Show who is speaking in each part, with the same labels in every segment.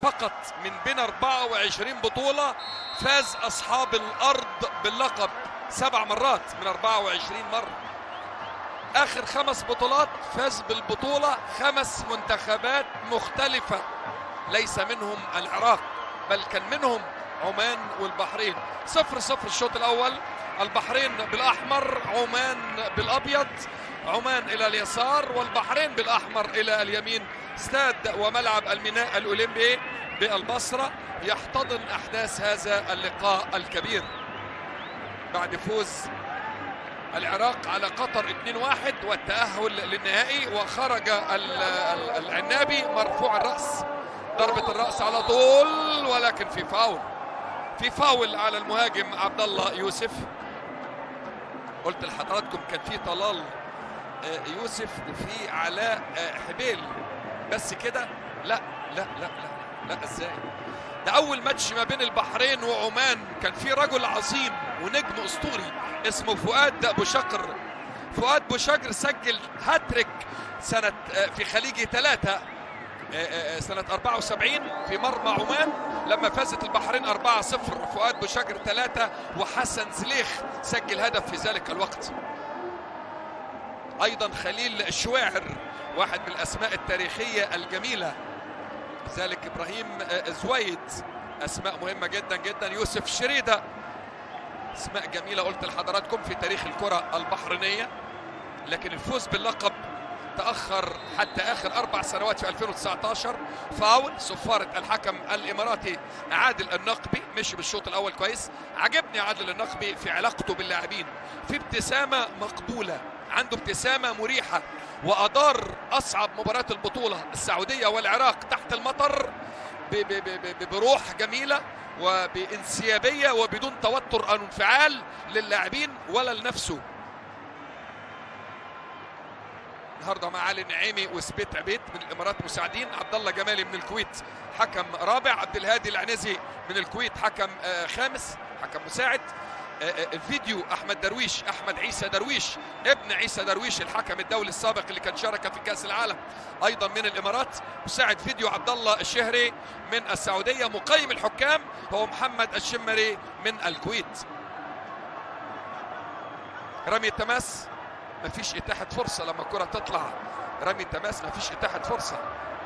Speaker 1: فقط من بين 24 بطولة فاز أصحاب الأرض باللقب سبع مرات من 24 مرة آخر خمس بطولات فاز بالبطولة خمس منتخبات مختلفة ليس منهم العراق بل كان منهم عمان والبحرين صفر صفر الشوط الأول البحرين بالأحمر عمان بالأبيض عمان إلى اليسار والبحرين بالأحمر إلى اليمين استاد وملعب الميناء الأولمبي بالبصرة يحتضن أحداث هذا اللقاء الكبير بعد فوز العراق على قطر 2-1 والتأهل للنهائي وخرج العنابي مرفوع الرأس ضربة الرأس على طول ولكن في فاول في فاول على المهاجم عبد الله يوسف قلت لحضراتكم كان في طلال يوسف وفي علاء حبيل بس كده لا لا لا لا لا ازاي ده اول ماتش ما بين البحرين وعمان كان في رجل عظيم ونجم اسطوري اسمه فؤاد بوشقر فؤاد بوشقر سجل هاتريك سنة في خليجي ثلاثة سنة 74 في مرمى عمان لما فازت البحرين 4-0 فؤاد بوشقر ثلاثة وحسن زليخ سجل هدف في ذلك الوقت ايضا خليل الشواعر واحد من الاسماء التاريخيه الجميله ذلك ابراهيم زويد اسماء مهمه جدا جدا يوسف شريده اسماء جميله قلت لحضراتكم في تاريخ الكره البحرينيه لكن الفوز باللقب تاخر حتى اخر اربع سنوات في 2019 فاول صفاره الحكم الاماراتي عادل النقبي مشي بالشوط الاول كويس عجبني عادل النقبي في علاقته باللاعبين في ابتسامه مقبوله عنده ابتسامة مريحة وأدار أصعب مباراة البطولة السعودية والعراق تحت المطر ب ب ب بروح جميلة وبانسيابية وبدون توتر أو انفعال للاعبين ولا لنفسه النهارده مع علي نعيمي وسبيت عبيد من الامارات مساعدين عبد الله جمالي من الكويت حكم رابع عبد الهادي العنزي من الكويت حكم خامس حكم مساعد فيديو احمد درويش احمد عيسى درويش ابن عيسى درويش الحكم الدولي السابق اللي كان شارك في كاس العالم ايضا من الامارات مساعد فيديو عبد الله الشهري من السعوديه مقيم الحكام هو محمد الشمري من الكويت رمي التماس ما فيش اتاحه فرصه لما الكره تطلع رمي التماس ما فيش اتاحه فرصه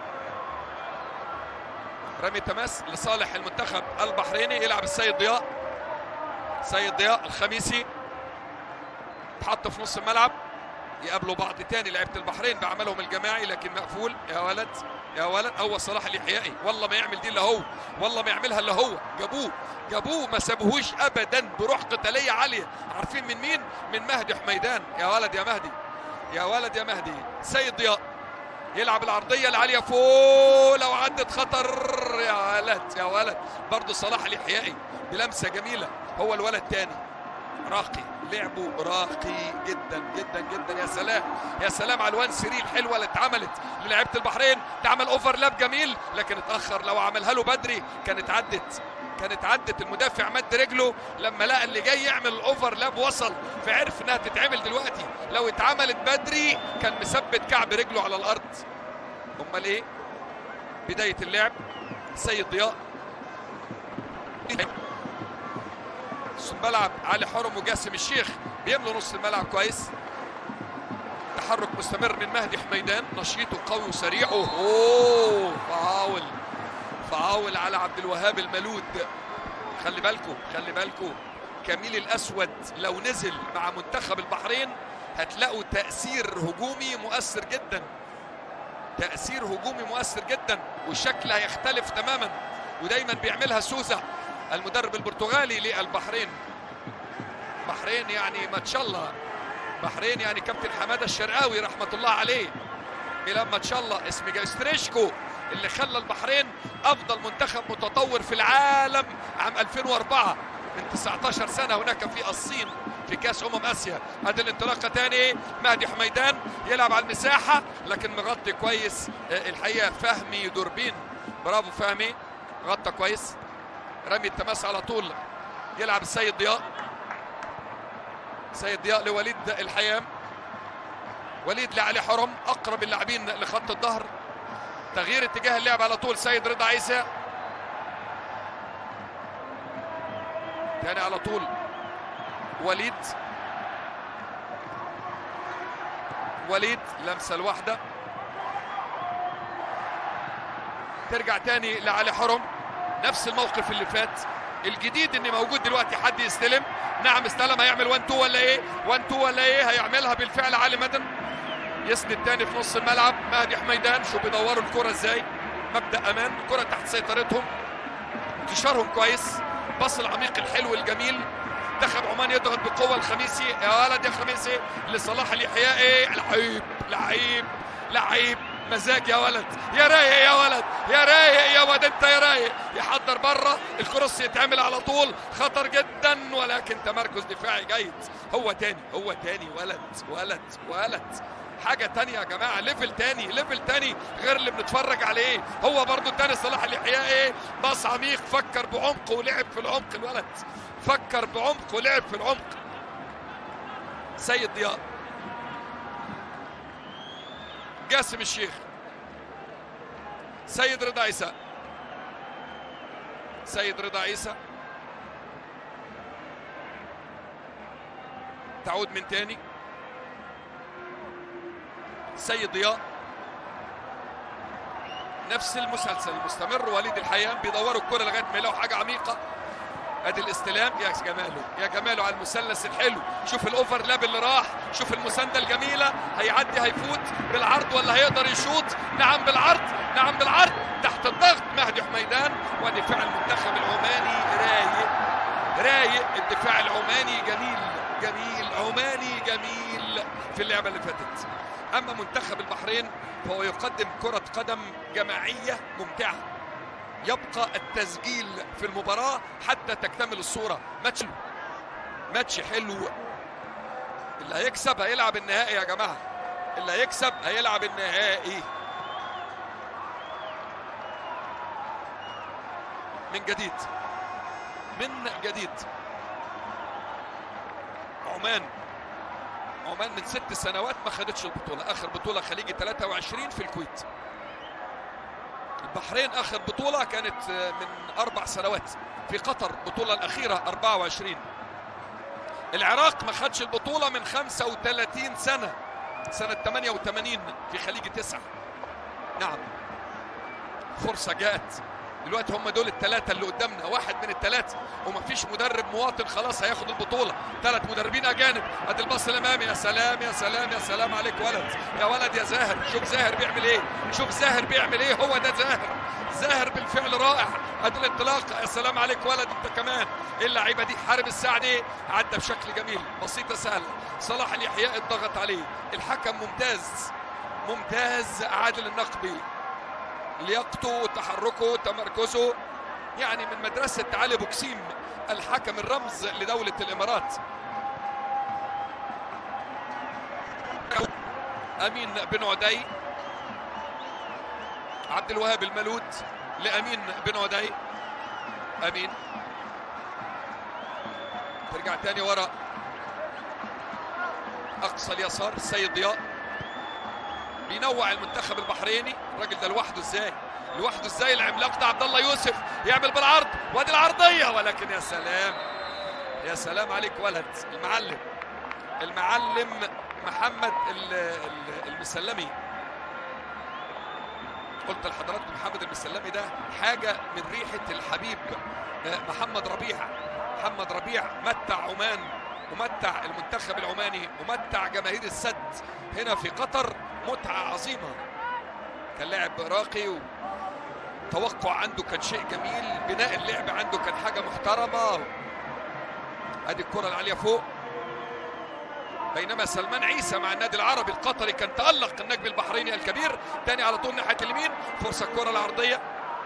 Speaker 1: رمي التماس لصالح المنتخب البحريني يلعب السيد ضياء سيد ضياء الخميسي تحط في نص الملعب يقابلوا بعض تاني لعيبه البحرين بعملهم الجماعي لكن مقفول يا ولد يا ولد هو صلاح اليحيائي والله ما يعمل دي الا هو والله ما يعملها الا هو جابوه جابوه ما سابوهوش ابدا بروح قتاليه عاليه عارفين من مين من مهدي حميدان يا ولد يا مهدي يا ولد يا مهدي سيد ضياء يلعب العرضيه العاليه فوق لو عدت خطر يا ولد يا ولد برضه صلاح اليحيائي بلمسه جميله هو الولد تاني راقي لعبه راقي جدا جدا جدا يا سلام يا سلام على الوان سري الحلوه اللي اتعملت للعيبه البحرين تعمل اوفرلاب جميل لكن اتاخر لو عملها له بدري كانت عدت كانت عدت المدافع مد رجله لما لقى اللي جاي يعمل الاوفرلاب وصل فعرف انها تتعمل دلوقتي لو اتعملت بدري كان مثبت كعب رجله على الارض امال ايه بدايه اللعب سيد ضياء نص الملعب علي حرم وجاسم الشيخ بيملوا نص الملعب كويس تحرك مستمر من مهدي حميدان نشيطه قوي وسريع اوه فاول فاول على عبد الوهاب الملود خلي بالكم خلي بالكم كميل الاسود لو نزل مع منتخب البحرين هتلاقوا تاثير هجومي مؤثر جدا تاثير هجومي مؤثر جدا والشكل هيختلف تماما ودايما بيعملها سوزا المدرب البرتغالي للبحرين بحرين يعني ما شاء الله بحرين يعني كابتن حماده الشرقاوي رحمه الله عليه ميلان ما شاء الله اسم ستريشكو اللي خلى البحرين افضل منتخب متطور في العالم عام 2004 من 19 سنه هناك في الصين في كاس امم اسيا ادي الانطلاقه تاني مهدي حميدان يلعب على المساحه لكن مغطي كويس الحقيقه فهمي دوربين برافو فهمي غطى كويس رمي التماس على طول يلعب السيد ضياء سيد ضياء لوليد الحيام وليد لعلي حرم اقرب اللاعبين لخط الظهر تغيير اتجاه اللعب على طول سيد رضا عيسى تاني على طول وليد وليد لمسه الواحده ترجع تاني لعلي حرم نفس الموقف اللي فات الجديد ان موجود دلوقتي حد يستلم نعم استلم هيعمل 1 2 ولا ايه 1 2 ولا ايه هيعملها بالفعل علي مدن يسند تاني في نص الملعب مهدي حميدان شوف بيدوروا الكرة ازاي مبدا امان الكرة تحت سيطرتهم انتشارهم كويس باص العميق الحلو الجميل منتخب عمان يضغط بقوه الخميسي يا ولد يا خميسي لصلاح اليحيائي لعيب لعيب لعيب مزاج يا ولد يا رايق يا ولد يا رايق يا ولد انت يا رايق يحضر بره الكروس يتعمل على طول خطر جدا ولكن تمركز دفاعي جيد هو تاني هو تاني ولد ولد ولد حاجة تانية يا جماعة ليفل تاني ليفل تاني غير اللي بنتفرج عليه هو برضو تاني صلاح اليحيائي باص عميق فكر بعمق ولعب في العمق الولد فكر بعمق ولعب في العمق سيد ضياء جاسم الشيخ سيد رضا عيسى سيد رضا عيسى تعود من تاني سيد ضياء نفس المسلسل المستمر وليد الحيان بيدوروا الكرة لغايه ما يلاقوا حاجه عميقه ادي الاستلام يا جماله يا جماله على المثلث الحلو شوف الاوفرلاب اللي راح شوف المسانده الجميله هيعدي هيفوت بالعرض ولا هيقدر يشوط نعم بالعرض نعم بالعرض تحت الضغط مهدي حميدان ودفاع المنتخب العماني رايق رايق الدفاع العماني جميل جميل عماني جميل في اللعبه اللي فاتت اما منتخب البحرين فهو يقدم كره قدم جماعيه ممتعه يبقى التسجيل في المباراة حتى تكتمل الصورة ماتش ماتش حلو اللي هيكسب هيلعب النهائي يا جماعة اللي هيكسب هيلعب النهائي من جديد من جديد عمان عمان من ست سنوات ما خدتش البطولة آخر بطولة خليجي 23 في الكويت البحرين اخر بطوله كانت من اربع سنوات في قطر البطوله الاخيره 24 العراق ما خدش البطوله من 35 سنه سنه 88 في خليج تسعه نعم فرصه جاءت دلوقتي هم دول الثلاثة اللي قدامنا واحد من الثلاثة ومفيش مدرب مواطن خلاص هياخد البطولة ثلاث مدربين أجانب أدي الباص الأمامي يا سلام يا سلام يا سلام عليك ولد يا ولد يا زاهر شوف زاهر بيعمل إيه شوف زاهر بيعمل إيه هو ده زاهر زاهر بالفعل رائع أدي الانطلاق يا سلام عليك ولد أنت كمان إيه اللعيبة دي حارب السعدي عدى بشكل جميل بسيطة سهلة صلاح اليحياء اتضغط عليه الحكم ممتاز ممتاز عادل النقبي لياقته تحركه تمركزه يعني من مدرسة علي بوكسيم الحكم الرمز لدولة الإمارات أمين بن عدي عبد الوهاب الملود لأمين بن عدي أمين ترجع تاني ورا أقصى اليسار السيد ضياء بينوع المنتخب البحريني الراجل ده لوحده ازاي لوحده ازاي العملاق ده عبد الله يوسف يعمل بالعرض وادي العرضيه ولكن يا سلام يا سلام عليك ولد المعلم المعلم محمد المسلمي قلت لحضراتكم محمد المسلمي ده حاجه من ريحه الحبيب محمد ربيع محمد ربيع متع عمان ومتع المنتخب العماني ومتع جماهير السد هنا في قطر متعة عظيمة كان لاعب راقي وتوقع عنده كان شيء جميل بناء اللعب عنده كان حاجة محترمة ادي الكرة العالية فوق بينما سلمان عيسى مع النادي العربي القطري كان تألق النجم البحريني الكبير تاني على طول ناحية اليمين فرصة الكرة العرضية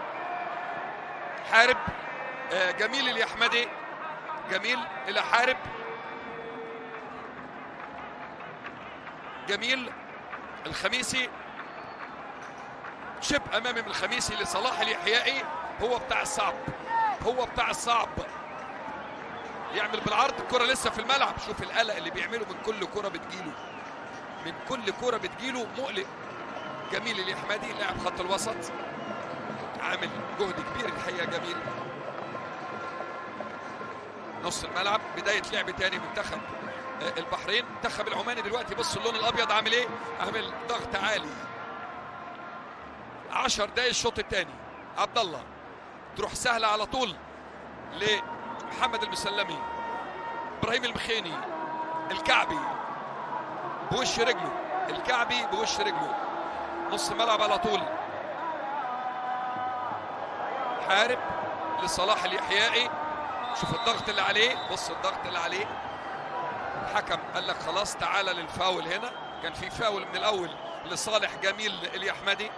Speaker 1: حارب جميل اليحمدي جميل إلى حارب جميل الخميسي شب امامي من الخميسي لصلاح اليحيائي هو بتاع الصعب هو بتاع الصعب يعمل بالعرض الكرة لسه في الملعب شوف القلق اللي بيعمله من كل كرة بتجيله من كل كرة بتجيله مقلق جميل اليحمدي لاعب خط الوسط عامل جهد كبير الحقيقة جميل نص الملعب بدايه لعب تاني منتخب آه، البحرين منتخب العماني دلوقتي بص اللون الابيض عامل ايه عامل ضغط عالي 10 دقايق الشوط الثاني عبد الله تروح سهله على طول لمحمد المسلمي ابراهيم المخيني الكعبي بوش رجله الكعبي بوش رجله نص الملعب على طول حارب لصلاح اليحيائي شوف الضغط اللي عليه بص الضغط اللي عليه الحكم قال لك خلاص تعالى للفاول هنا كان في فاول من الاول لصالح جميل اليحمدي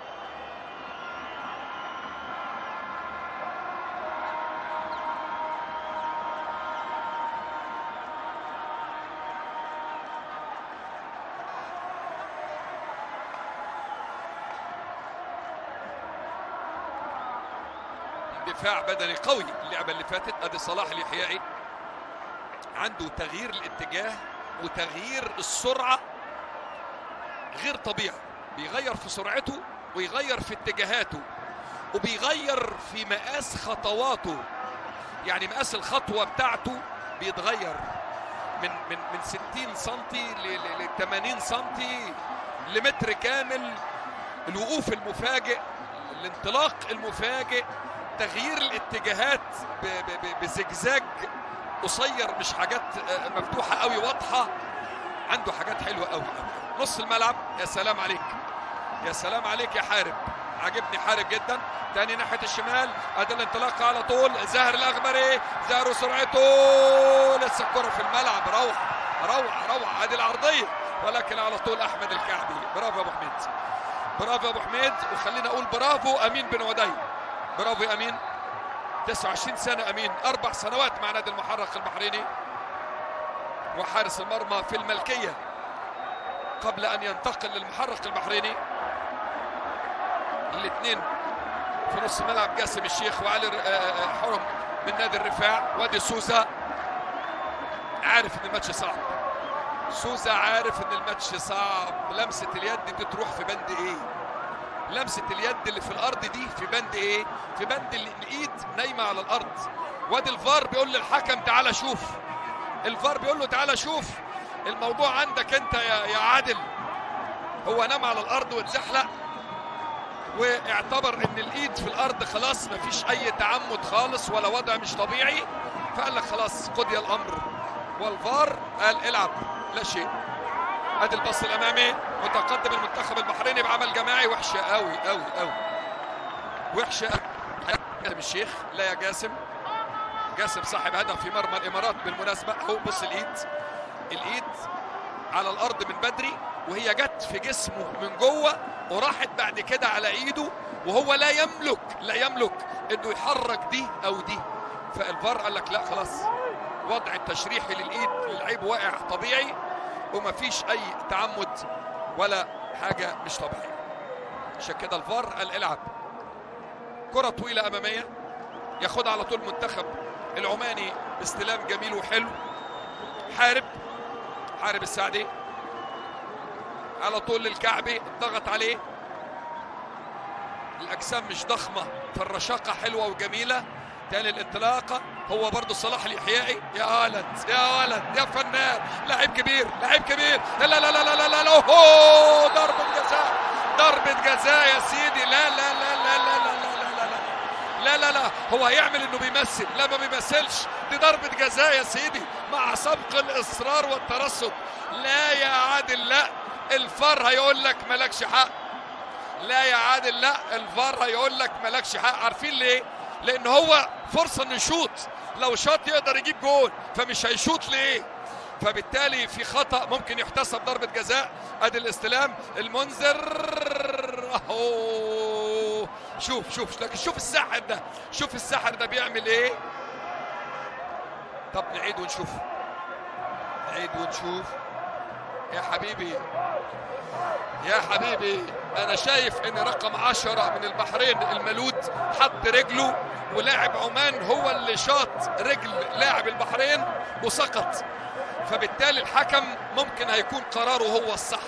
Speaker 1: دفاع بدني قوي اللعبه اللي فاتت ادي صلاح اليحيائي عنده تغيير الاتجاه وتغيير السرعه غير طبيعي بيغير في سرعته ويغير في اتجاهاته وبيغير في مقاس خطواته يعني مقاس الخطوه بتاعته بيتغير من من من 60 سم ل 80 سم لمتر كامل الوقوف المفاجئ الانطلاق المفاجئ تغيير الاتجاهات ب- ب- ب- بزجزاج قصير مش حاجات آه، مفتوحه قوي واضحه عنده حاجات حلوه قوي قوي نص الملعب يا سلام عليك يا سلام عليك يا حارب عجبني حارب جدا تاني ناحيه الشمال ادي الانطلاق على طول زاهر الاغمري زاهر وسرعته لسه الكره في الملعب روعه روعه روعه ادي العرضيه ولكن على طول احمد الكعبي برافو يا ابو حميد برافو يا ابو حميد وخلينا اقول برافو امين بن ودي برافو يا امين 29 سنه امين اربع سنوات مع نادي المحرق البحريني وحارس المرمى في الملكيه قبل ان ينتقل للمحرق البحريني الاثنين في نص ملعب جاسم الشيخ وعلي ر- آه، آه، حرم من نادي الرفاع وادي سوزا عارف ان الماتش صعب سوزا عارف ان الماتش صعب لمسه اليد دي بتروح في بند ايه لمسه اليد اللي في الارض دي في بند ايه في بند ال- الايد نايمه على الارض وادي الفار بيقول للحكم تعالى شوف الفار بيقول له تعالى شوف الموضوع عندك انت يا يا عادل هو نام على الارض واتزحلق واعتبر ان الايد في الارض خلاص مفيش اي تعمد خالص ولا وضع مش طبيعي فقال لك خلاص قضي الامر والفار قال العب لا شيء ادي الباص الامامي متقدم المنتخب البحريني بعمل جماعي وحشه قوي قوي قوي وحشه قوي جاسم الشيخ لا يا جاسم جاسم صاحب هدف في مرمى الامارات بالمناسبه اهو بص الايد الايد على الارض من بدري وهي جت في جسمه من جوه وراحت بعد كده على ايده وهو لا يملك لا يملك انه يحرك دي او دي فالفار قال لك لا خلاص وضع التشريحي للايد اللعيب واقع طبيعي ومفيش اي تعمد ولا حاجه مش طبيعيه عشان كده الفار قال العب كره طويله اماميه ياخدها على طول منتخب العماني باستلام جميل وحلو حارب حارب السعدي على طول للكعبي ضغط عليه الاجسام مش ضخمه فالرشاقه حلوه وجميله تاني الانطلاقه هو برضه صلاح اليحيائي يا ولد يا ولد يا فنان لاعب كبير لاعب كبير لا لا لا لا لا لا, لا, لا. أوه ضربه جزاء ضربه جزاء يا سيدي لا لا لا لا لا لا لا لا لا لا لا لا هو هيعمل انه بيمثل لا ما بيمثلش دي ضربة جزاء يا سيدي مع سبق الاصرار والترصد لا يا عادل لا الفار هيقول لك مالكش حق لا يا عادل لا الفار هيقول لك مالكش حق عارفين ليه لان هو فرصة انه يشوط لو شاط يقدر يجيب جول فمش هيشوط ليه فبالتالي في خطأ ممكن يحتسب ضربة جزاء ادي الاستلام المنذر اهو شوف شوف لكن شوف الساحر ده شوف الساحر ده بيعمل ايه طب نعيد ونشوف نعيد ونشوف يا حبيبي يا حبيبي انا شايف ان رقم عشرة من البحرين الملود حط رجله ولاعب عمان هو اللي شاط رجل لاعب البحرين وسقط فبالتالي الحكم ممكن هيكون قراره هو الصح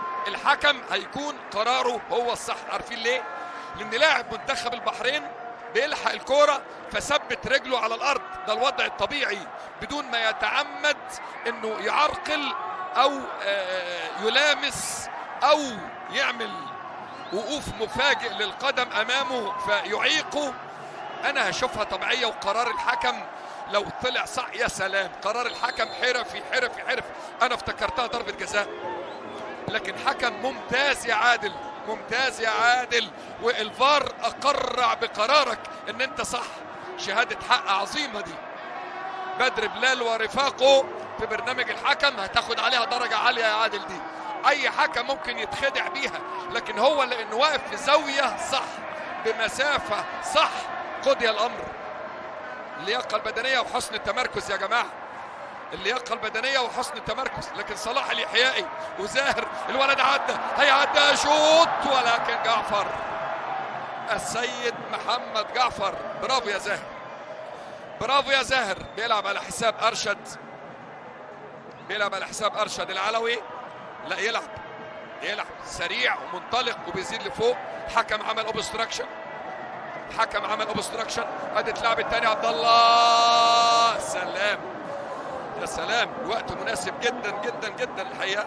Speaker 1: الحكم هيكون قراره هو الصح عارفين ليه لان لاعب منتخب البحرين بيلحق الكوره فثبت رجله على الارض ده الوضع الطبيعي بدون ما يتعمد انه يعرقل او آه، يلامس او يعمل وقوف مفاجئ للقدم امامه فيعيقه انا هشوفها طبيعيه وقرار الحكم لو طلع صح يا سلام قرار الحكم حرفي حرفي حرف انا افتكرتها ضربه جزاء لكن حكم ممتاز يا عادل ممتاز يا عادل والفار اقرع بقرارك ان انت صح شهاده حق عظيمه دي بدر بلال ورفاقه في برنامج الحكم هتاخد عليها درجه عاليه يا عادل دي اي حكم ممكن يتخدع بيها لكن هو لانه واقف في زاويه صح بمسافه صح قضي الامر اللياقه البدنيه وحسن التمركز يا جماعه اللياقه البدنيه وحسن التمركز لكن صلاح اليحيائي وزاهر الولد عدى هيعدى شوط ولكن جعفر السيد محمد جعفر برافو يا زاهر برافو يا زاهر بيلعب على حساب ارشد بيلعب على حساب ارشد العلوي لا يلعب يلعب سريع ومنطلق وبيزيد لفوق حكم عمل اوبستراكشن حكم عمل اوبستراكشن ادي اتلعب الثاني عبد الله سلام يا سلام وقت مناسب جدا جدا جدا الحقيقه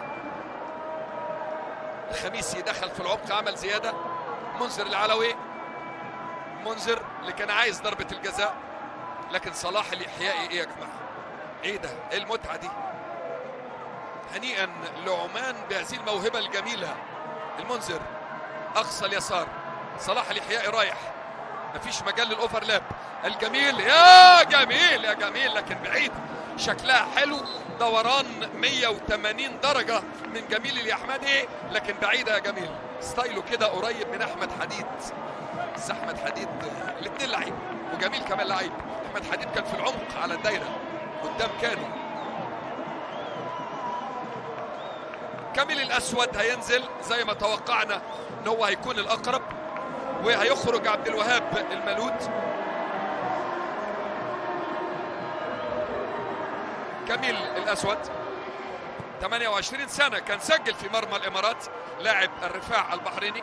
Speaker 1: الخميسي دخل في العمق عمل زياده منذر العلوي منذر اللي كان عايز ضربه الجزاء لكن صلاح اليحيائي ايه يا جماعه ايه ده ايه المتعه دي هنيئا لعمان بهذه الموهبه الجميله المنذر اقصى اليسار صلاح اليحيائي رايح مفيش مجال للاوفرلاب الجميل يا جميل يا جميل لكن بعيد شكلها حلو دوران 180 درجة من جميل اليحمدي لكن بعيدة يا جميل ستايله كده قريب من أحمد حديد بس أحمد حديد الاثنين لعيب وجميل كمان لعيب أحمد حديد كان في العمق على الدايرة قدام كانوا كامل الأسود هينزل زي ما توقعنا إن هو هيكون الأقرب وهيخرج عبد الوهاب المولود كميل الاسود 28 سنه كان سجل في مرمى الامارات لاعب الرفاع البحريني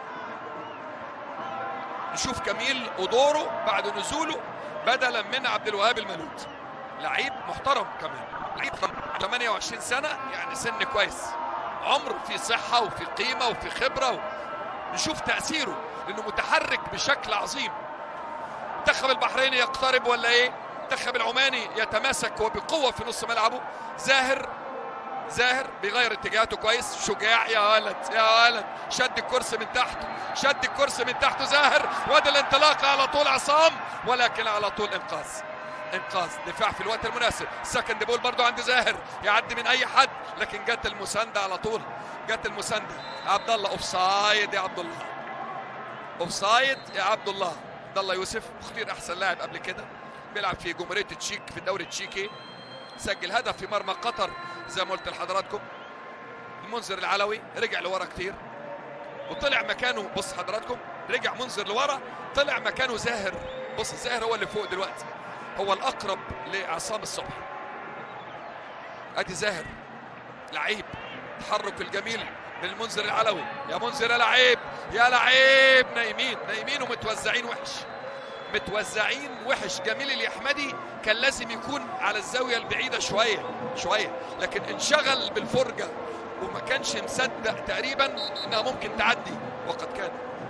Speaker 1: نشوف كميل ودوره بعد نزوله بدلا من عبد الوهاب المولود لعيب محترم كمان لعيب 28 سنه يعني سن كويس عمر في صحه وفي قيمه وفي خبره و... نشوف تاثيره لانه متحرك بشكل عظيم المنتخب البحريني يقترب ولا ايه المنتخب العماني يتماسك وبقوه في نص ملعبه زاهر زاهر بيغير اتجاهاته كويس شجاع يا ولد يا ولد شد الكرسي من تحته شد الكرسي من تحته زاهر وادي الانطلاقه على طول عصام ولكن على طول انقاذ انقاذ دفاع في الوقت المناسب سكند بول برضو عند زاهر يعدي من اي حد لكن جت المسانده على طول جت المسانده عبد الله اوف سايد يا عبد الله اوف سايد يا عبد الله عبد الله يوسف اختير احسن لاعب قبل كده بيلعب في جمهوريه تشيك في الدوري التشيكي سجل هدف في مرمى قطر زي ما قلت لحضراتكم المنذر العلوي رجع لورا كتير وطلع مكانه بص حضراتكم رجع منذر لورا طلع مكانه زاهر بص زاهر هو اللي فوق دلوقتي هو الاقرب لعصام الصبح ادي زاهر لعيب التحرك الجميل من المنذر العلوي يا منذر يا لعيب يا لعيب نايمين نايمين ومتوزعين وحش متوزعين وحش جميل اليحمدي كان لازم يكون على الزاويه البعيده شويه شويه لكن انشغل بالفرجه وما كانش مصدق تقريبا انها ممكن تعدي وقد كان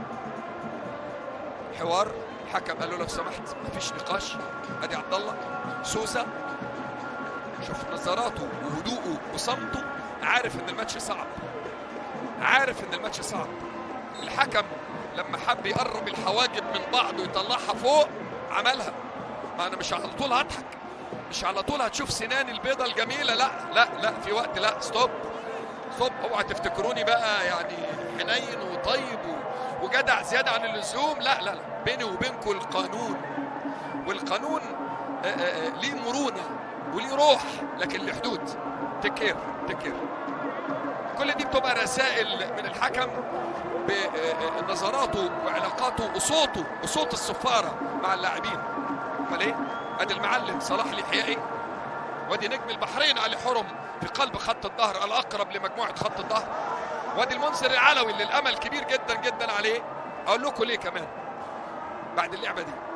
Speaker 1: حوار حكم قال له لو سمحت مفيش نقاش ادي عبد الله سوسه شوف نظراته وهدوءه وصمته عارف ان الماتش صعب عارف ان الماتش صعب الحكم لما حب يقرب الحواجب من بعض ويطلعها فوق عملها ما انا مش على طول هضحك مش على طول هتشوف سناني البيضة الجميلة لا لا لا في وقت لا ستوب ستوب اوعى تفتكروني بقى يعني حنين وطيب وجدع زيادة عن اللزوم لا لا لا بيني وبينكم القانون والقانون آآ آآ ليه مرونة وليه روح لكن له حدود تكير تكير كل دي بتبقى رسائل من الحكم بنظراته وعلاقاته وصوته وصوت الصفاره مع اللاعبين امال ايه؟ ادي المعلم صلاح اليحيائي وادي نجم البحرين علي حرم في قلب خط الظهر الاقرب لمجموعه خط الظهر وادي المنصر العلوي اللي الامل كبير جدا جدا عليه اقول لكم ليه كمان بعد اللعبه دي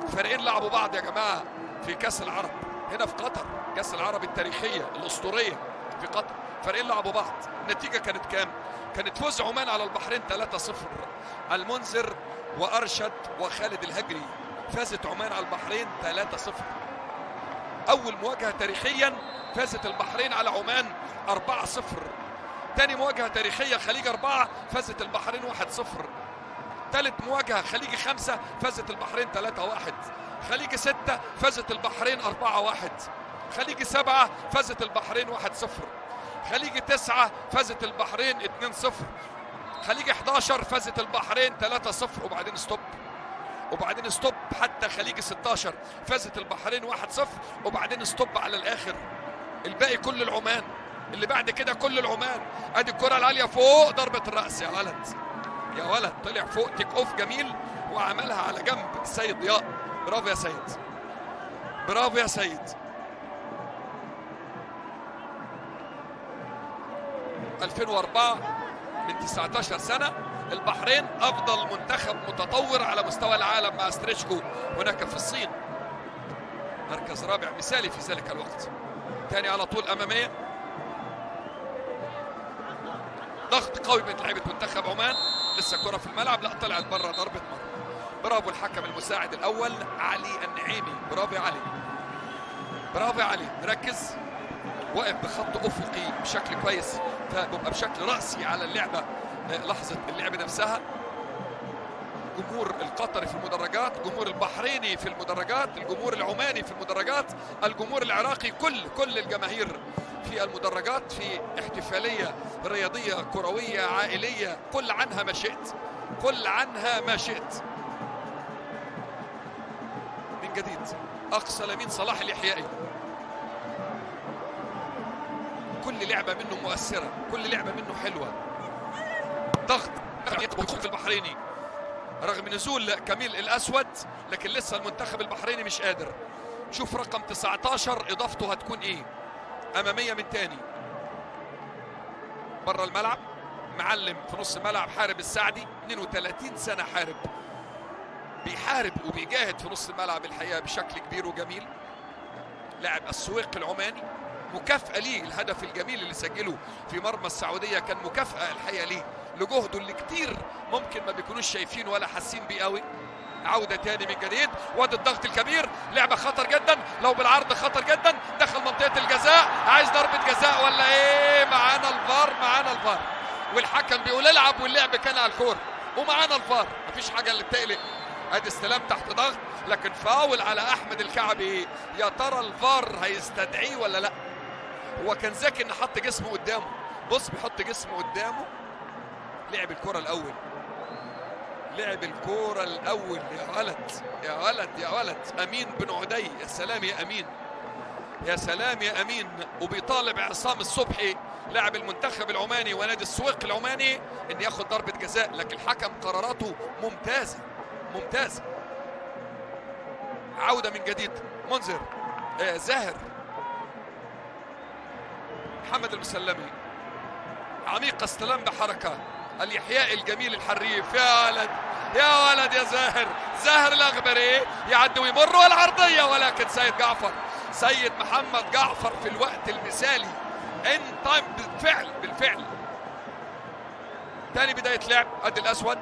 Speaker 1: فريقين لعبوا بعض يا جماعه في كاس العرب هنا في قطر كاس العرب التاريخيه الاسطوريه في قطر فريقين لعبوا بعض النتيجه كانت كام كانت فوز عمان على البحرين 3-0 المنذر وارشد وخالد الهجري فازت عمان على البحرين 3-0 اول مواجهه تاريخيا فازت البحرين على عمان 4-0 تاني مواجهه تاريخيه خليج أربعة فازت البحرين 1-0 ثالث مواجهه خليج خمسة فازت البحرين 3-1 خليج ستة فازت البحرين 4-1 خليج سبعة فازت البحرين 1-0 خليج تسعة فازت البحرين 2-0 خليج 11 فازت البحرين 3-0 وبعدين ستوب وبعدين ستوب حتى خليج 16 فازت البحرين 1-0 وبعدين ستوب على الاخر الباقي كل العمان اللي بعد كده كل العمان ادي الكره العاليه فوق ضربه الراس يا ولد يا ولد طلع فوق تيك اوف جميل وعملها على جنب السيد ضياء برافو يا سيد برافو يا سيد 2004 من 19 سنة البحرين أفضل منتخب متطور على مستوى العالم مع ستريتشكو هناك في الصين مركز رابع مثالي في ذلك الوقت تاني على طول أمامية ضغط قوي من لعيبة منتخب عمان لسه كرة في الملعب لا طلعت بره ضربة مرة برافو الحكم المساعد الأول علي النعيمي برافو يا علي برافو يا علي مركز واقف بخط افقي بشكل كويس فبيبقى بشكل راسي على اللعبه لحظه اللعبه نفسها جمهور القطري في المدرجات جمهور البحريني في المدرجات الجمهور العماني في المدرجات الجمهور العراقي كل كل الجماهير في المدرجات في احتفاليه رياضيه كرويه عائليه قل عنها ما شئت قل عنها ما شئت من جديد اقصى اليمين صلاح الاحيائي كل لعبه منه مؤثره كل لعبه منه حلوه ضغط في البحريني رغم نزول كميل الاسود لكن لسه المنتخب البحريني مش قادر شوف رقم 19 اضافته هتكون ايه اماميه من تاني بره الملعب معلم في نص الملعب حارب السعدي 32 سنه حارب بيحارب وبيجاهد في نص الملعب الحقيقه بشكل كبير وجميل لاعب السويق العماني مكافأة ليه الهدف الجميل اللي سجله في مرمى السعودية كان مكافأة الحقيقة ليه لجهده اللي كتير ممكن ما بيكونوش شايفين ولا حاسين بيه قوي عودة تاني من جديد وادي الضغط الكبير لعبة خطر جدا لو بالعرض خطر جدا دخل منطقة الجزاء عايز ضربة جزاء ولا ايه معانا الفار معانا الفار والحكم بيقول العب واللعب كان على الكورة ومعانا الفار مفيش حاجة اللي بتقلق ادي استلام تحت ضغط لكن فاول على احمد الكعبي يا ترى الفار هيستدعيه ولا لا هو كان ذكي ان حط جسمه قدامه بص بيحط جسمه قدامه لعب الكرة الأول لعب الكرة الأول يا ولد يا ولد يا ولد أمين بن عدي يا سلام يا أمين يا سلام يا أمين وبيطالب عصام الصبحي لاعب المنتخب العماني ونادي السويق العماني ان ياخد ضربة جزاء لكن الحكم قراراته ممتازة ممتازة عودة من جديد منذر آه زاهر محمد المسلمي عميق استلام بحركة اليحياء الجميل الحريف يا ولد يا ولد يا زاهر زاهر الاغبري يعدي ويمر والعرضية ولكن سيد جعفر سيد محمد جعفر في الوقت المثالي ان تايم بالفعل بالفعل تاني بداية لعب ادي الاسود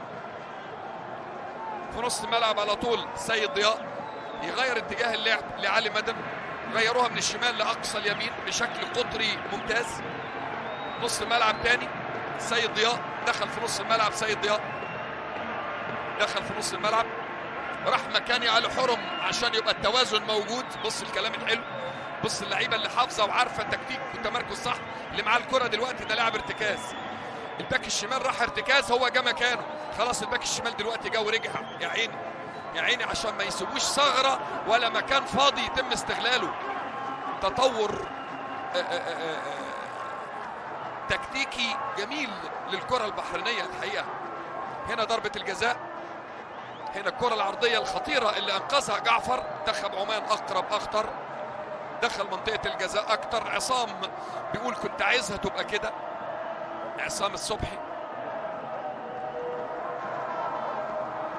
Speaker 1: في نص الملعب على طول سيد ضياء يغير اتجاه اللعب لعلي مدن غيروها من الشمال لاقصى اليمين بشكل قطري ممتاز نص الملعب تاني سيد ضياء دخل في نص الملعب سيد ضياء دخل في نص الملعب راح مكاني على حرم عشان يبقى التوازن موجود بص الكلام الحلو بص اللعيبه اللي حافظه وعارفه التكتيك والتمركز صح اللي معاه الكره دلوقتي ده لاعب ارتكاز الباك الشمال راح ارتكاز هو جه مكانه خلاص الباك الشمال دلوقتي جه ورجع يا عيني يا عيني عشان ما يسيبوش ثغره ولا مكان فاضي يتم استغلاله تطور آآ آآ آآ تكتيكي جميل للكره البحرينيه الحقيقه هنا ضربه الجزاء هنا الكره العرضيه الخطيره اللي انقذها جعفر دخل عمان اقرب اخطر دخل منطقه الجزاء اكتر عصام بيقول كنت عايزها تبقى كده عصام الصبحي عمل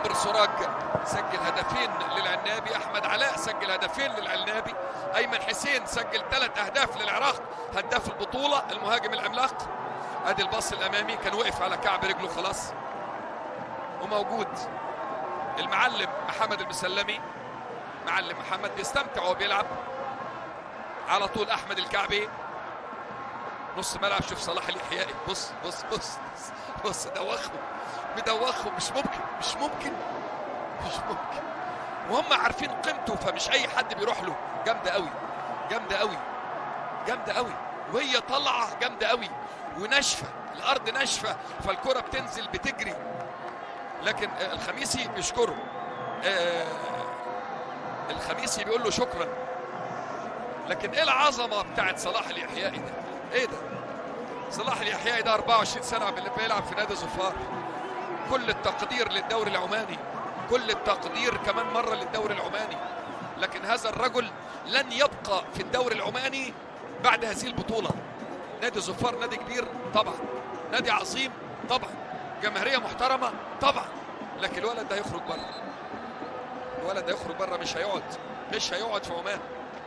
Speaker 1: عمرو سراج سجل هدفين للعنابي احمد علاء سجل هدفين للعنابي ايمن حسين سجل ثلاث اهداف للعراق هداف البطوله المهاجم العملاق ادي الباص الامامي كان وقف على كعب رجله خلاص وموجود المعلم محمد المسلمي معلم محمد بيستمتع وهو بيلعب على طول احمد الكعبي نص ملعب شوف صلاح اليحيائي بص بص بص بص دوخهم مدوخهم مش ممكن مش ممكن مش ممكن وهم عارفين قيمته فمش اي حد بيروح له جامده قوي جامده قوي جامده قوي وهي طالعه جامده قوي وناشفه الارض ناشفه فالكره بتنزل بتجري لكن الخميسي بيشكره آه الخميسي بيقول له شكرا لكن ايه العظمه بتاعت صلاح اليحيائي ده ايه ده صلاح اليحيائي ده 24 سنه بيلعب في نادي ظفار كل التقدير للدوري العماني كل التقدير كمان مره للدوري العماني لكن هذا الرجل لن يبقى في الدوري العماني بعد هذه البطوله نادي ظفار نادي كبير طبعا نادي عظيم طبعا جماهيريه محترمه طبعا لكن الولد ده يخرج بره الولد ده يخرج بره مش هيقعد مش هيقعد في عمان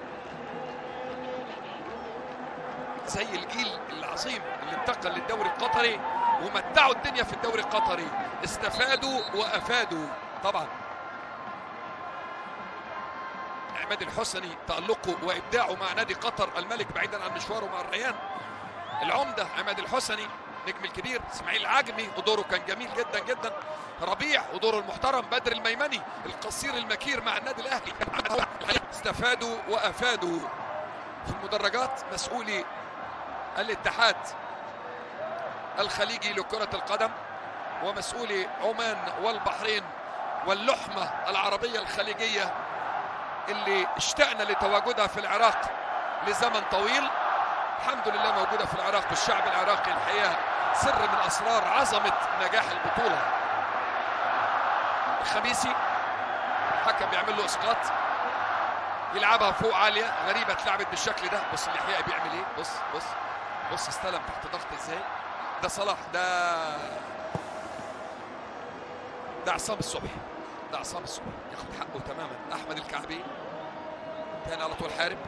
Speaker 1: زي الجيل العظيم اللي انتقل للدوري القطري ومتعوا الدنيا في الدوري القطري استفادوا وافادوا طبعا عماد الحسني تألقه وإبداعه مع نادي قطر الملك بعيدا عن مشواره مع الريان العمدة عماد الحسني نجم الكبير اسماعيل العجمي ودوره كان جميل جدا جدا ربيع ودوره المحترم بدر الميمني القصير المكير مع النادي الاهلي استفادوا وافادوا في المدرجات مسؤولي الاتحاد الخليجي لكرة القدم ومسؤولي عمان والبحرين واللحمة العربية الخليجية اللي اشتقنا لتواجدها في العراق لزمن طويل الحمد لله موجودة في العراق والشعب العراقي الحقيقة سر من أسرار عظمة نجاح البطولة الخميسي الحكم بيعمل له إسقاط يلعبها فوق عالية غريبة اتلعبت بالشكل ده بص اليحيى بيعمل ايه بص بص بص استلم تحت ضغط ازاي ده صلاح ده ده عصام الصبح ده عصام الصبح ياخد حقه تماما احمد الكعبي تاني على طول حارب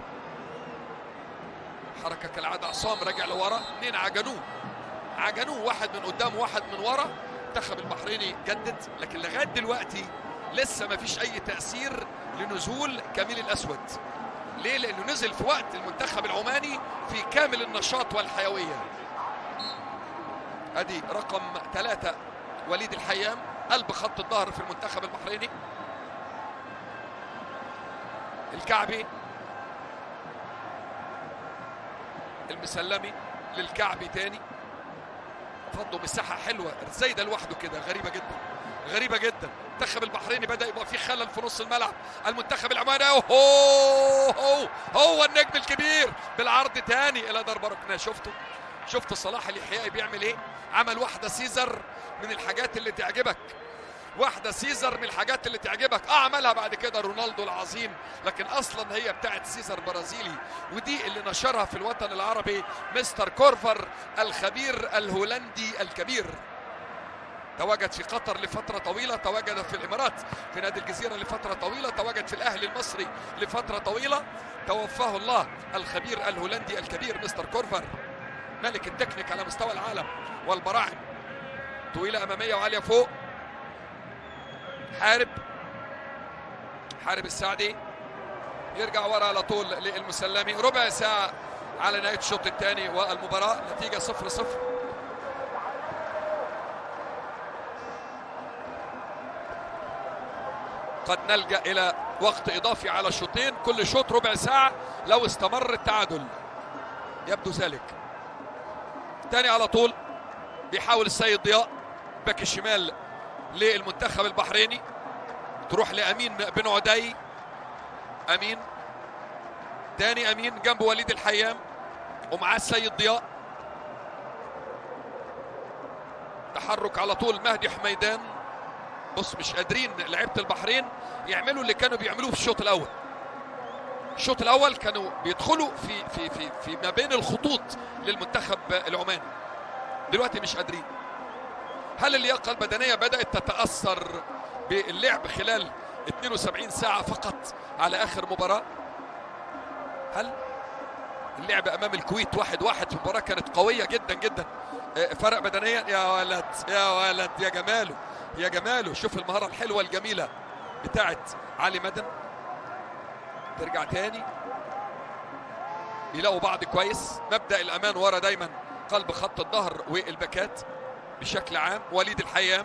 Speaker 1: حركه كالعاده عصام راجع لورا اثنين عجنوه عجنوه واحد من قدام وواحد من ورا المنتخب البحريني جدد لكن لغايه دلوقتي لسه ما فيش اي تاثير لنزول كميل الاسود ليه لانه نزل في وقت المنتخب العماني في كامل النشاط والحيويه ادي رقم ثلاثة وليد الحيام قلب خط الظهر في المنتخب البحريني الكعبي المسلمي للكعبي تاني فضوا مساحة حلوة زي ده لوحده كده غريبة جدا غريبة جدا المنتخب البحريني بدأ يبقى في خلل في نص الملعب المنتخب العماني هو هو هو النجم الكبير بالعرض تاني إلى ضربة ركنية شفتوا شفتوا صلاح اليحيائي بيعمل ايه عمل واحدة سيزر من الحاجات اللي تعجبك واحدة سيزر من الحاجات اللي تعجبك اه عملها بعد كده رونالدو العظيم لكن اصلا هي بتاعت سيزر برازيلي ودي اللي نشرها في الوطن العربي مستر كورفر الخبير الهولندي الكبير تواجد في قطر لفترة طويلة تواجد في الإمارات في نادي الجزيرة لفترة طويلة تواجد في الأهلي المصري لفترة طويلة توفاه الله الخبير الهولندي الكبير مستر كورفر ملك التكنيك على مستوى العالم والبراعم طويلة أمامية وعالية فوق حارب حارب السعدي يرجع ورا على طول للمسلمي ربع ساعة على نهاية الشوط الثاني والمباراة نتيجة صفر صفر قد نلجأ إلى وقت إضافي على الشوطين كل شوط ربع ساعة لو استمر التعادل يبدو ذلك تاني على طول بيحاول السيد ضياء باك الشمال للمنتخب البحريني تروح لامين بن عدي امين تاني امين جنب وليد الحيام ومعاه السيد ضياء تحرك على طول مهدي حميدان بص مش قادرين لعيبه البحرين يعملوا اللي كانوا بيعملوه في الشوط الاول الشوط الاول كانوا بيدخلوا في في في في ما بين الخطوط للمنتخب العماني دلوقتي مش قادرين هل اللياقه البدنيه بدات تتاثر باللعب خلال 72 ساعة فقط على آخر مباراة هل اللعب أمام الكويت واحد واحد في مباراة كانت قوية جدا جدا آه، فرق بدنيا يا ولد يا ولد يا جماله يا جماله شوف المهارة الحلوة الجميلة بتاعت علي مدن ترجع تاني بيلاقوا بعض كويس مبدأ الأمان ورا دايما قلب خط الظهر والباكات بشكل عام وليد الحيام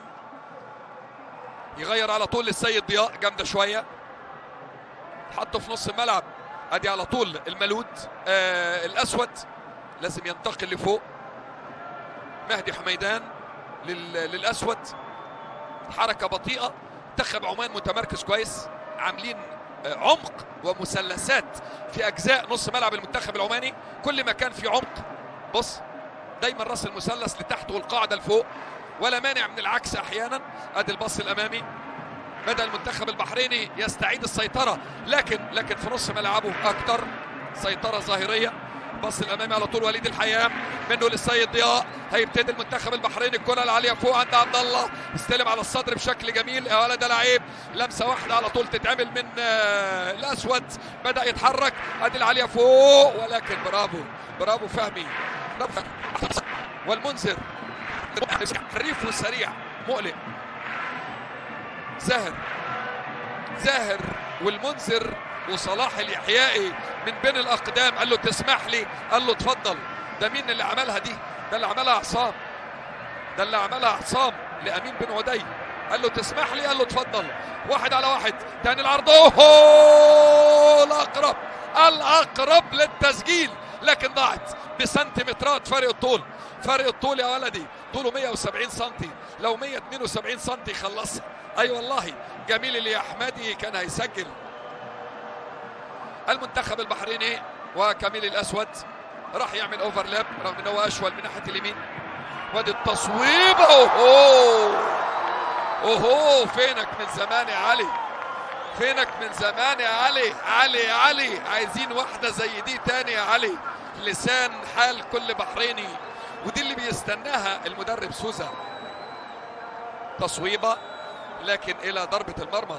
Speaker 1: يغير على طول للسيد ضياء جامده شويه حطه في نص الملعب ادي على طول الملود آه الاسود لازم ينتقل لفوق مهدي حميدان لل... للاسود حركه بطيئه منتخب عمان متمركز كويس عاملين آه، عمق ومثلثات في اجزاء نص ملعب المنتخب العماني كل ما كان في عمق بص دايما راس المثلث لتحت والقاعده لفوق ولا مانع من العكس احيانا ادي الباص الامامي بدا المنتخب البحريني يستعيد السيطره لكن لكن في نص ملعبه اكتر سيطره ظاهريه باص الامامي على طول وليد الحيام منه للسيد ضياء هيبتدي المنتخب البحريني الكره العاليه فوق عند عبد الله استلم على الصدر بشكل جميل يا ولد لعيب لمسه واحده على طول تتعمل من آه، الاسود بدا يتحرك ادي العاليه فوق ولكن برافو برافو فهمي برافو والمنذر حريف وسريع مؤلم زاهر زاهر والمنذر وصلاح اليحيائي من بين الاقدام قال له تسمح لي قال له اتفضل ده مين اللي عملها دي ده اللي عملها عصام ده اللي عملها عصام لامين بن عدي قال له تسمح لي قال له اتفضل واحد على واحد تاني العرض اوه الاقرب الاقرب للتسجيل لكن ضاعت بسنتيمترات فرق الطول فرق الطول يا ولدي طوله 170 سم لو 172 سم خلصها اي أيوة والله جميل اللي احمدي كان هيسجل المنتخب البحريني وكميل الاسود راح يعمل اوفرلاب رغم ان هو اشول من ناحيه اليمين وادي التصويب اوهو اوهو فينك من زمان يا علي فينك من زمان يا علي علي علي عايزين واحده زي دي تاني يا علي لسان حال كل بحريني ودي اللي بيستناها المدرب سوزا تصويبه لكن الى ضربه المرمى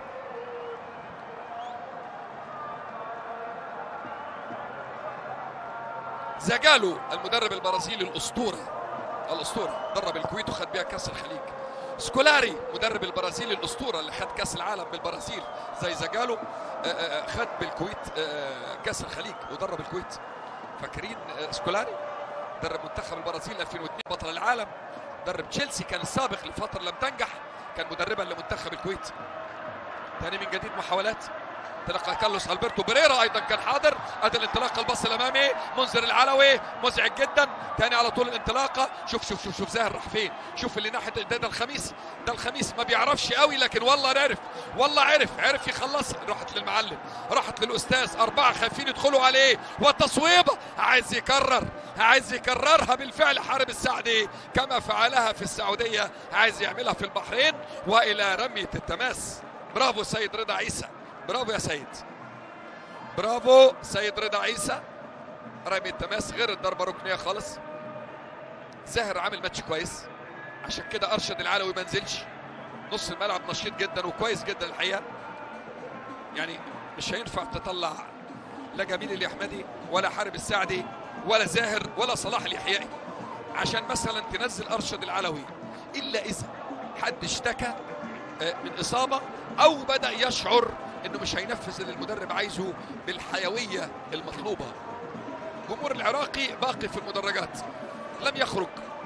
Speaker 1: زاجالو المدرب البرازيلي الاسطوره الاسطوره درب الكويت وخد بيها كاس الخليج سكولاري مدرب البرازيل الاسطوره اللي خد كاس العالم بالبرازيل زي زاجالو آه، آه، خد بالكويت آه، كاس الخليج ودرب الكويت فاكرين آه، سكولاري درب منتخب البرازيل 2002 بطل العالم درب تشيلسي كان السابق لفتره لم تنجح كان مدربا لمنتخب الكويت ثاني من جديد محاولات انطلاق كارلوس البرتو بريرا ايضا كان حاضر ادي الانطلاق الباص الامامي منذر العلوي مزعج جدا ثاني على طول الانطلاقه شوف شوف شوف شوف زاهر راح فين شوف اللي ناحيه ده, ده الخميس ده الخميس ما بيعرفش قوي لكن والله عرف والله عرف عرف يخلصها راحت للمعلم راحت للاستاذ اربعه خايفين يدخلوا عليه وتصويبه عايز يكرر عايز يكررها بالفعل حارب السعدي كما فعلها في السعوديه عايز يعملها في البحرين والى رميه التماس برافو سيد رضا عيسى برافو يا سيد برافو سيد رضا عيسى رمي التماس غير الضربه ركنيه خالص زاهر عامل ماتش كويس عشان كده ارشد العلوي ما نزلش نص الملعب نشيط جدا وكويس جدا الحقيقه يعني مش هينفع تطلع لا جميل الاحمدي ولا حارب السعدي ولا زاهر ولا صلاح اليحيائي عشان مثلا تنزل ارشد العلوي الا اذا حد اشتكى آه، من اصابه او بدا يشعر انه مش هينفذ اللي المدرب عايزه بالحيويه المطلوبه الجمهور العراقي باقي في المدرجات لم يخرج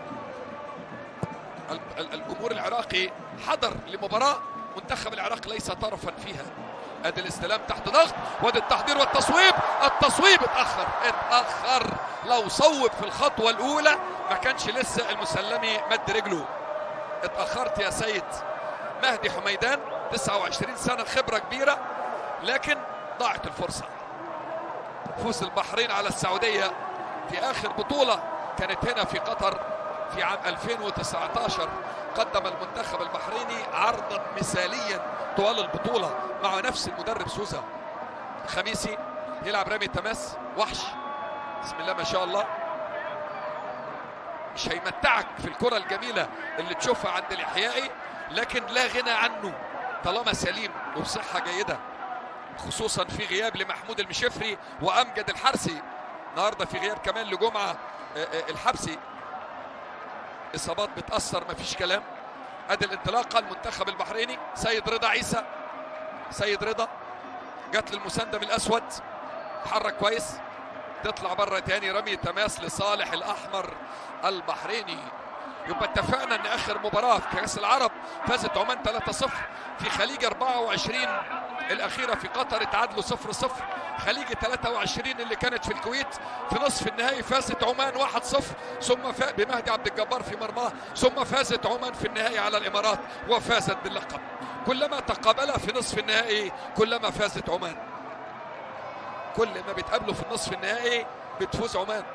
Speaker 1: ال- ال- الجمهور العراقي حضر لمباراه منتخب العراق ليس طرفا فيها ادي الاستلام تحت ضغط وادي التحضير والتصويب التصويب اتاخر اتاخر لو صوب في الخطوه الاولى ما كانش لسه المسلمي مد رجله اتاخرت يا سيد مهدي حميدان 29 سنه خبره كبيره لكن ضاعت الفرصه فوز البحرين على السعوديه في اخر بطوله كانت هنا في قطر في عام 2019 قدم المنتخب البحريني عرضا مثاليا طوال البطوله مع نفس المدرب سوزا خميسي يلعب رمي التماس وحش بسم الله ما شاء الله مش هيمتعك في الكره الجميله اللي تشوفها عند الاحيائي لكن لا غنى عنه طالما سليم وبصحه جيده خصوصا في غياب لمحمود المشفري وامجد الحرسي النهارده في غياب كمان لجمعه الحبسي اصابات بتاثر مفيش كلام ادي الانطلاقه المنتخب البحريني سيد رضا عيسى سيد رضا جت للمساندم الاسود اتحرك كويس تطلع بره تاني رمي تماس لصالح الاحمر البحريني يبقى اتفقنا ان اخر مباراه في كاس العرب فازت عمان 3-0 في خليج 24 الاخيره في قطر اتعادلوا 0-0 خليج 23 اللي كانت في الكويت في نصف النهائي فازت عمان 1-0 ثم فاز بمهدي عبد الجبار في مرماه ثم فازت عمان في النهائي على الامارات وفازت باللقب كلما تقابلا في نصف النهائي كلما فازت عمان كل ما بيتقابلوا في النصف النهائي بتفوز عمان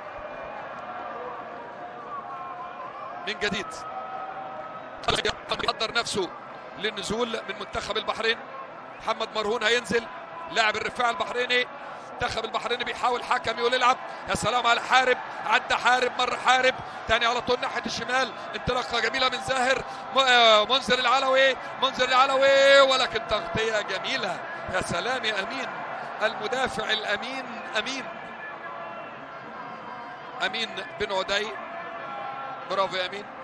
Speaker 1: من جديد يحضر نفسه للنزول من منتخب البحرين محمد مرهون هينزل لاعب الرفاع البحريني المنتخب البحريني بيحاول حكم يقول العب يا سلام على حارب عدى حارب مر حارب تاني على طول ناحيه الشمال انطلاقه جميله من زاهر منذر العلوي منذر العلوي ولكن تغطيه جميله يا سلام يا امين المدافع الامين امين امين بن عدي برافو يا امين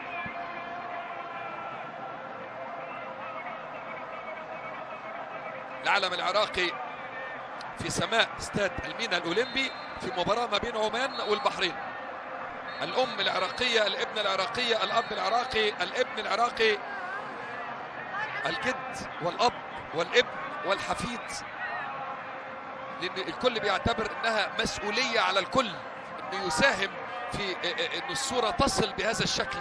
Speaker 1: العلم العراقي في سماء استاد المينا الاولمبي في مباراه ما بين عمان والبحرين الام العراقيه الابن العراقيه الاب العراقي الابن العراقي الجد والاب والابن والحفيد لان الكل بيعتبر انها مسؤوليه على الكل انه يساهم في ان الصوره تصل بهذا الشكل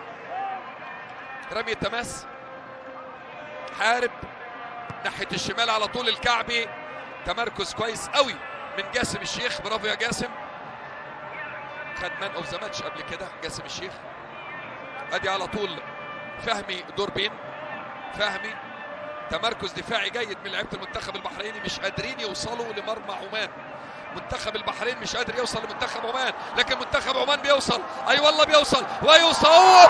Speaker 1: رمي التماس حارب ناحيه الشمال على طول الكعبي تمركز كويس قوي من جاسم الشيخ برافو يا جاسم خد مان اوف ذا ماتش قبل كده جاسم الشيخ ادي على طول فهمي دوربين فهمي تمركز دفاعي جيد من لعيبه المنتخب البحريني مش قادرين يوصلوا لمرمى عمان منتخب البحرين مش قادر يوصل لمنتخب عمان لكن منتخب عمان بيوصل اي أيوة والله بيوصل ويوصل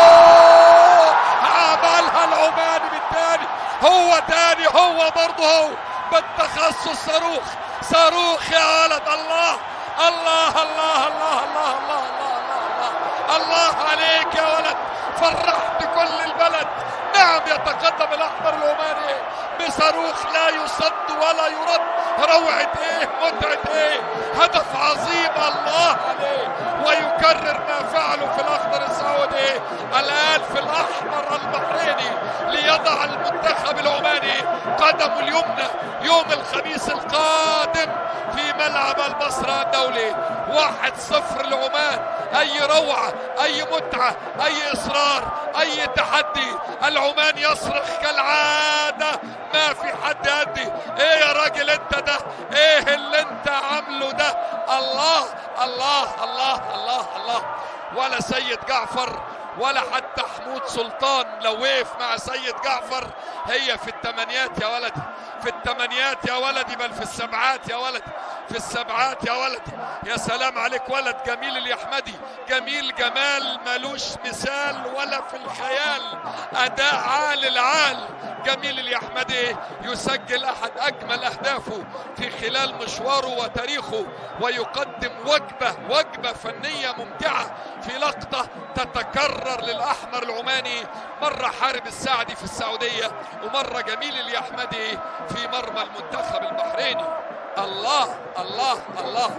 Speaker 1: عملها العماني من تاني هو تاني هو برضه هو بالتخصص صاروخ صاروخ يا ولد الله الله الله الله الله الله الله الله الله عليك يا ولد فرحت كل البلد نعم يتقدم الاحمر العماني بصاروخ لا يصد ولا يرد روعة ايه متعة ايه هدف عظيم الله عليه ويكرر ما فعله في الاخضر السعودي الان في الاحمر البحريني ليضع المنتخب العماني قدمه اليمنى يوم الخميس القادم في ملعب البصرة الدولي واحد صفر لعمان اي روعة اي متعة اي اصرار اي تحدي العمان يصرخ كالعادة ما في حد يدي ايه يا راجل انت ده ايه اللي انت عامله ده الله الله الله الله الله ولا سيد جعفر ولا حتى حمود سلطان لو وقف مع سيد جعفر هي في الثمانيات يا ولدي في الثمانيات يا ولدي بل في السبعات يا ولدي في السبعات يا ولدي يا سلام عليك ولد جميل اليحمدي جميل جمال ملوش مثال ولا في الخيال اداء عال العال جميل اليحمدي يسجل احد اجمل اهدافه في خلال مشواره وتاريخه ويقدم وجبه وجبه فنيه ممتعه في لقطه تتكرر للاحمر العماني مره حارب السعدي في السعوديه ومره جميل اليحمدي في مرمى المنتخب البحريني الله الله الله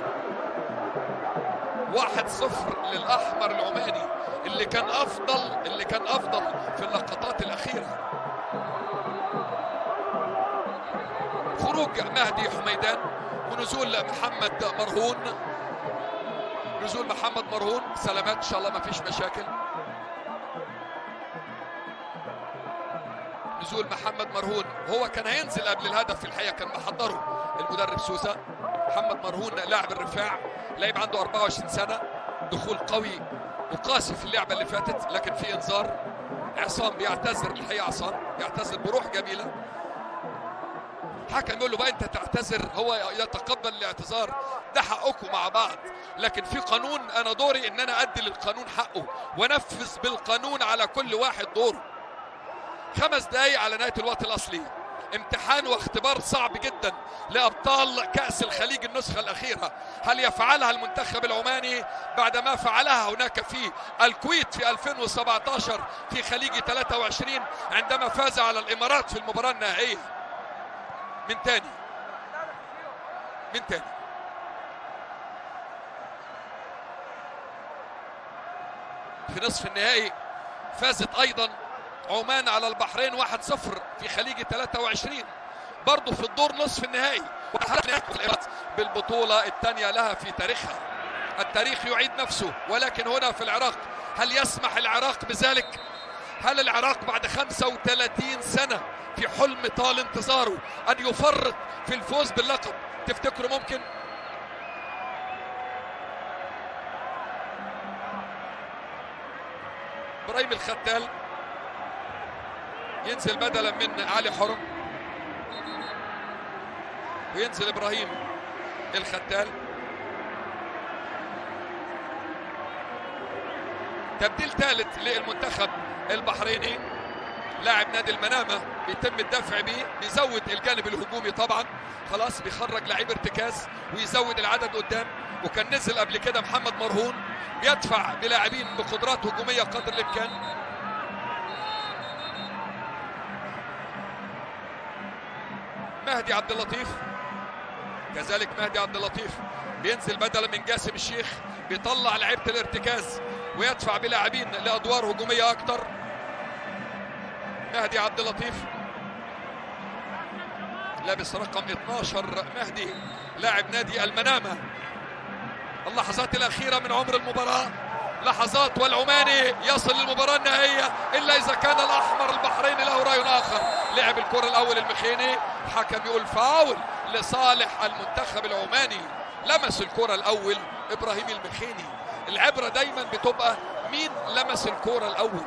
Speaker 1: واحد صفر للأحمر العماني اللي كان أفضل اللي كان أفضل في اللقطات الأخيرة خروج مهدي حميدان ونزول محمد مرهون نزول محمد مرهون سلامات إن شاء الله ما فيش مشاكل نزول محمد مرهون هو كان هينزل قبل الهدف في الحقيقه كان محضره المدرب سوسة محمد مرهون لاعب الرفاع لاعب عنده 24 سنه دخول قوي وقاسي في اللعبه اللي فاتت لكن في انذار عصام بيعتذر الحقيقه عصام يعتذر بروح جميله حكم يقول له بقى انت تعتذر هو يتقبل الاعتذار ده حقكم مع بعض لكن في قانون انا دوري ان انا ادي للقانون حقه وانفذ بالقانون على كل واحد دوره خمس دقايق على نهايه الوقت الاصلي امتحان واختبار صعب جدا لابطال كاس الخليج النسخه الاخيره هل يفعلها المنتخب العماني بعدما فعلها هناك في الكويت في 2017 في خليج 23 عندما فاز على الامارات في المباراه النهائيه من تاني من تاني في نصف النهائي فازت ايضا عمان على البحرين 1-0 في خليج 23 برضه في الدور نصف النهائي بالبطولة الثانية لها في تاريخها التاريخ يعيد نفسه ولكن هنا في العراق هل يسمح العراق بذلك هل العراق بعد 35 سنة في حلم طال انتظاره أن يفرط في الفوز باللقب تفتكروا ممكن ابراهيم الختال ينزل بدلا من علي حرم وينزل ابراهيم الختال تبديل ثالث للمنتخب البحريني لاعب نادي المنامه بيتم الدفع بيه بيزود الجانب الهجومي طبعا خلاص بيخرج لعيب ارتكاز ويزود العدد قدام وكان نزل قبل كده محمد مرهون بيدفع بلاعبين بقدرات هجوميه قدر الامكان مهدي عبد اللطيف كذلك مهدي عبد اللطيف بينزل بدلا من جاسم الشيخ بيطلع لعيبه الارتكاز ويدفع بلاعبين لادوار هجوميه اكتر مهدي عبد اللطيف لابس رقم 12 مهدي لاعب نادي المنامه اللحظات الاخيره من عمر المباراه لحظات والعماني يصل للمباراه النهائيه الا اذا كان الاحمر البحريني له راي اخر لعب الكره الاول المخيني حكم يقول فاول لصالح المنتخب العماني لمس الكره الاول ابراهيم المخيني العبره دايما بتبقى مين لمس الكره الاول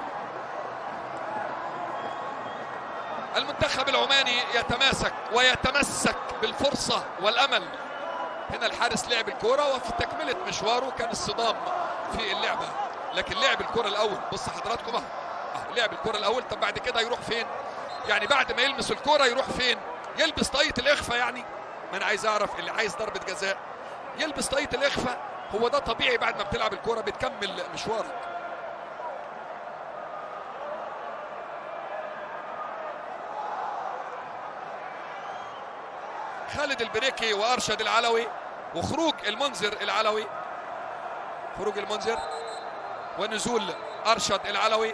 Speaker 1: المنتخب العماني يتماسك ويتمسك بالفرصه والامل هنا الحارس لعب الكرة وفي تكملة مشواره كان الصدام في اللعبة لكن لعب الكرة الأول بص حضراتكم اهو لعب الكرة الأول طب بعد كده يروح فين؟ يعني بعد ما يلمس الكرة يروح فين؟ يلبس طاقية الإخفاء يعني ما أنا عايز أعرف اللي عايز ضربة جزاء يلبس طاقية الإخفاء هو ده طبيعي بعد ما بتلعب الكرة بتكمل مشوارك خالد البريكي وارشد العلوي وخروج المنذر العلوي خروج المنذر ونزول ارشد العلوي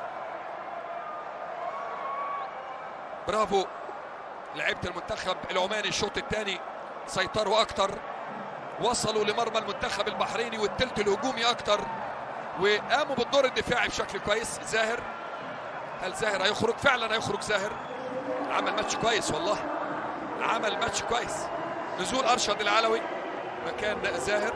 Speaker 1: برافو لعيبه المنتخب العماني الشوط الثاني سيطروا اكتر وصلوا لمرمى المنتخب البحريني والثلث الهجومي اكتر وقاموا بالدور الدفاعي بشكل كويس زاهر هل زاهر هيخرج فعلا هيخرج زاهر عمل ماتش كويس والله عمل ماتش كويس نزول ارشد العلوي مكان زاهر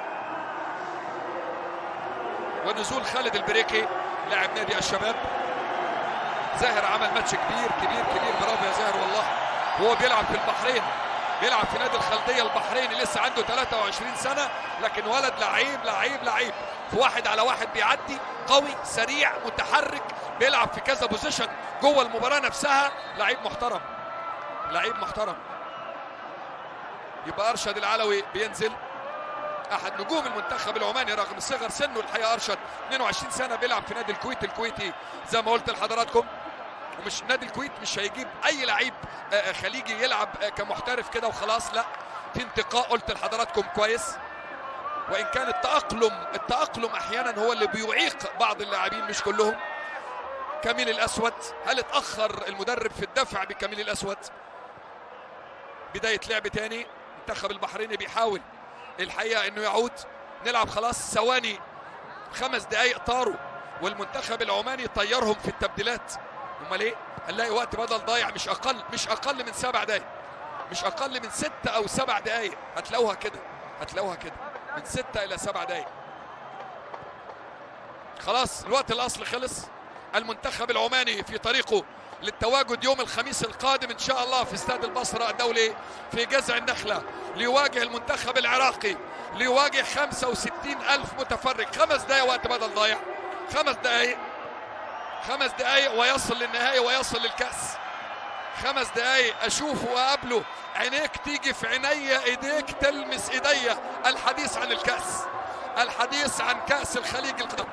Speaker 1: ونزول خالد البريكي لاعب نادي الشباب زاهر عمل ماتش كبير كبير كبير برافو يا زاهر والله هو بيلعب في البحرين بيلعب في نادي الخلدية البحريني لسه عنده 23 سنة لكن ولد لعيب لعيب لعيب في واحد على واحد بيعدي قوي سريع متحرك بيلعب في كذا بوزيشن جوه المباراة نفسها لعيب محترم لعيب محترم يبقى ارشد العلوي بينزل احد نجوم المنتخب العماني رغم صغر سنه الحقيقه ارشد 22 سنه بيلعب في نادي الكويت الكويتي زي ما قلت لحضراتكم ومش نادي الكويت مش هيجيب اي لعيب خليجي يلعب كمحترف كده وخلاص لا في انتقاء قلت لحضراتكم كويس وان كان التاقلم التاقلم احيانا هو اللي بيعيق بعض اللاعبين مش كلهم كميل الاسود هل اتاخر المدرب في الدفع بكميل الاسود بدايه لعب تاني المنتخب البحريني بيحاول الحقيقه انه يعود نلعب خلاص ثواني خمس دقائق طاروا والمنتخب العماني طيرهم في التبديلات امال ايه هنلاقي وقت بدل ضايع مش اقل مش اقل من سبع دقائق مش اقل من ست او سبع دقائق هتلاقوها كده هتلاقوها كده من ستة الى سبع دقائق خلاص الوقت الاصلي خلص المنتخب العماني في طريقه للتواجد يوم الخميس القادم ان شاء الله في استاد البصره الدولي في جزع النخله ليواجه المنتخب العراقي ليواجه 65 الف متفرج خمس دقائق وقت بدل ضايع خمس دقائق خمس دقايق ويصل للنهايه ويصل للكاس خمس دقايق اشوفه واقابله عينيك تيجي في عينيا ايديك تلمس ايديا الحديث عن الكاس الحديث عن كاس الخليج القدم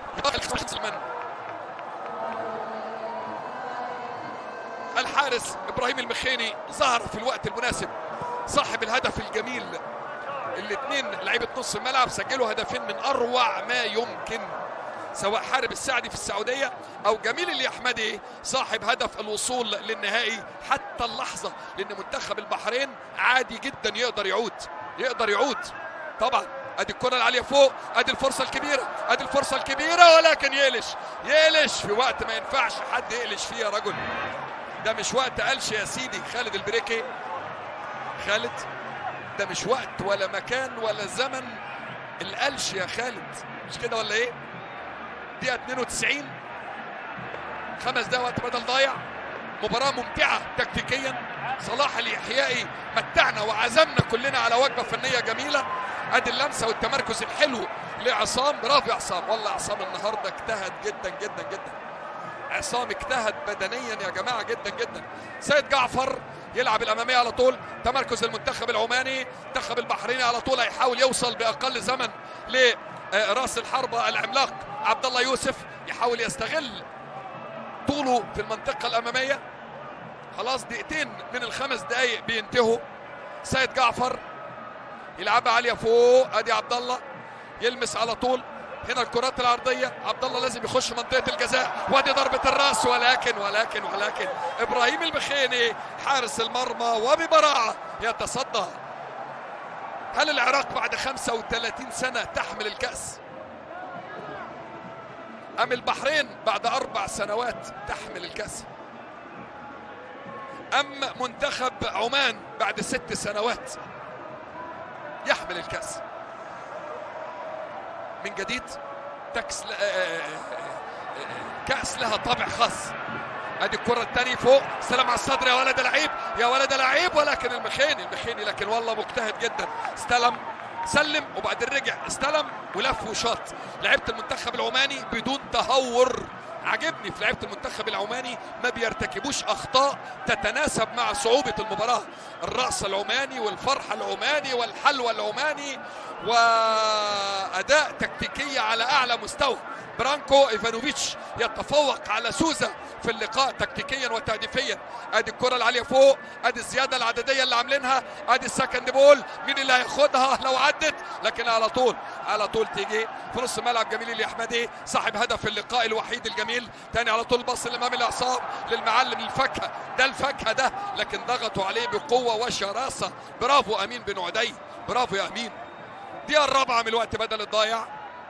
Speaker 1: الحارس ابراهيم المخيني ظهر في الوقت المناسب صاحب الهدف الجميل الاثنين لعيبه نص الملعب سجلوا هدفين من اروع ما يمكن سواء حارب السعدي في السعوديه او جميل الاحمدي صاحب هدف الوصول للنهائي حتى اللحظه لان منتخب البحرين عادي جدا يقدر يعود يقدر يعود طبعا ادي الكره العاليه فوق ادي الفرصه الكبيره ادي الفرصه الكبيره ولكن يقلش يقلش في وقت ما ينفعش حد يقلش فيه يا رجل ده مش وقت قلش يا سيدي خالد البريكي خالد ده مش وقت ولا مكان ولا زمن القلش يا خالد مش كده ولا ايه دقيقة 92 خمس دقايق وقت بدل ضايع مباراة ممتعة تكتيكيا صلاح اليحيائي متعنا وعزمنا كلنا على وجبة فنية جميلة ادي اللمسة والتمركز الحلو لعصام برافو يا عصام والله عصام النهارده اجتهد جدا جدا جدا عصام اجتهد بدنيا يا جماعه جدا جدا سيد جعفر يلعب الاماميه على طول تمركز المنتخب العماني المنتخب البحريني على طول هيحاول يوصل باقل زمن لراس الحربه العملاق عبد الله يوسف يحاول يستغل طوله في المنطقه الاماميه خلاص دقيقتين من الخمس دقائق بينتهوا سيد جعفر يلعبها عاليه فوق ادي عبد الله يلمس على طول هنا الكرات العرضيه عبد الله لازم يخش منطقه الجزاء وادي ضربه الراس ولكن ولكن ولكن ابراهيم المخيني حارس المرمى وببراعه يتصدى هل العراق بعد 35 سنه تحمل الكاس ام البحرين بعد اربع سنوات تحمل الكاس ام منتخب عمان بعد ست سنوات يحمل الكاس من جديد تكس كأس لها طابع خاص ادي الكرة الثانية فوق سلام على الصدر يا ولد لعيب يا ولد لعيب ولكن المخيني المخيني لكن والله مجتهد جدا استلم سلم وبعدين رجع استلم ولف وشاط لعيبة المنتخب العماني بدون تهور عجبني في لعيبه المنتخب العماني ما بيرتكبوش اخطاء تتناسب مع صعوبه المباراه الراس العماني والفرحه العماني والحلوى العماني واداء تكتيكيه على اعلى مستوى برانكو ايفانوفيتش يتفوق على سوزا في اللقاء تكتيكيا وتهديفيا ادي الكره العاليه فوق ادي الزياده العدديه اللي عاملينها ادي السكند بول مين اللي هياخدها لو عدت لكن على طول على طول تيجي في نص ملعب جميل الاحمدي صاحب هدف اللقاء الوحيد الجميل تاني على طول بص الامام العصام للمعلم الفاكهه ده الفاكهه ده لكن ضغطوا عليه بقوه وشراسه برافو امين بن عدي برافو يا امين دي الرابعه من الوقت بدل الضايع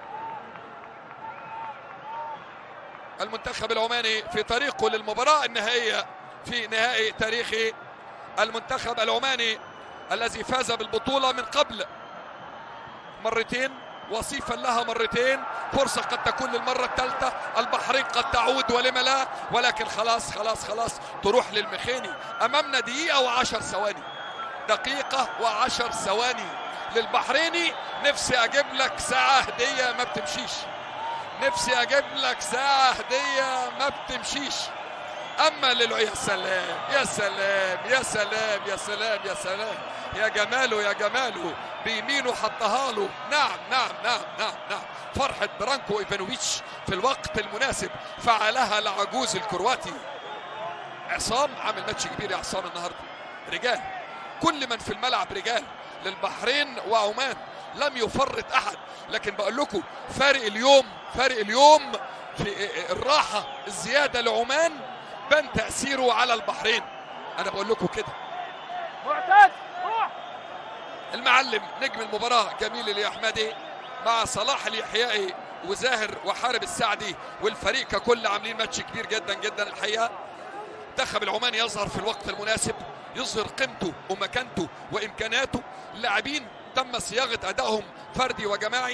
Speaker 1: المنتخب العماني في طريقه للمباراة النهائية في نهائي تاريخي المنتخب العماني الذي فاز بالبطولة من قبل مرتين وصيفا لها مرتين فرصة قد تكون للمرة الثالثة البحرين قد تعود ولم لا ولكن خلاص خلاص خلاص تروح للمخيني أمامنا دقيقة وعشر ثواني دقيقة وعشر ثواني للبحريني نفسي أجيب لك ساعة هدية ما بتمشيش نفسي اجيب لك ساعة هدية ما بتمشيش اما للو يا سلام يا سلام يا سلام يا سلام يا سلام يا جماله يا جماله بيمينه حطها له نعم نعم نعم نعم نعم فرحة برانكو ايفانوفيتش في الوقت المناسب فعلها العجوز الكرواتي عصام عامل ماتش كبير يا عصام النهارده رجال كل من في الملعب رجال للبحرين وعمان لم يفرط احد لكن بقول لكم فارق اليوم فارق اليوم في الراحه الزياده لعمان بان تاثيره على البحرين انا بقول لكم كده
Speaker 2: معتز روح
Speaker 1: المعلم نجم المباراه جميل الاحمدي مع صلاح اليحيائي وزاهر وحارب السعدي والفريق ككل عاملين ماتش كبير جدا جدا الحقيقه المنتخب العماني يظهر في الوقت المناسب يظهر قيمته ومكانته وامكاناته اللاعبين تم صياغه ادائهم فردي وجماعي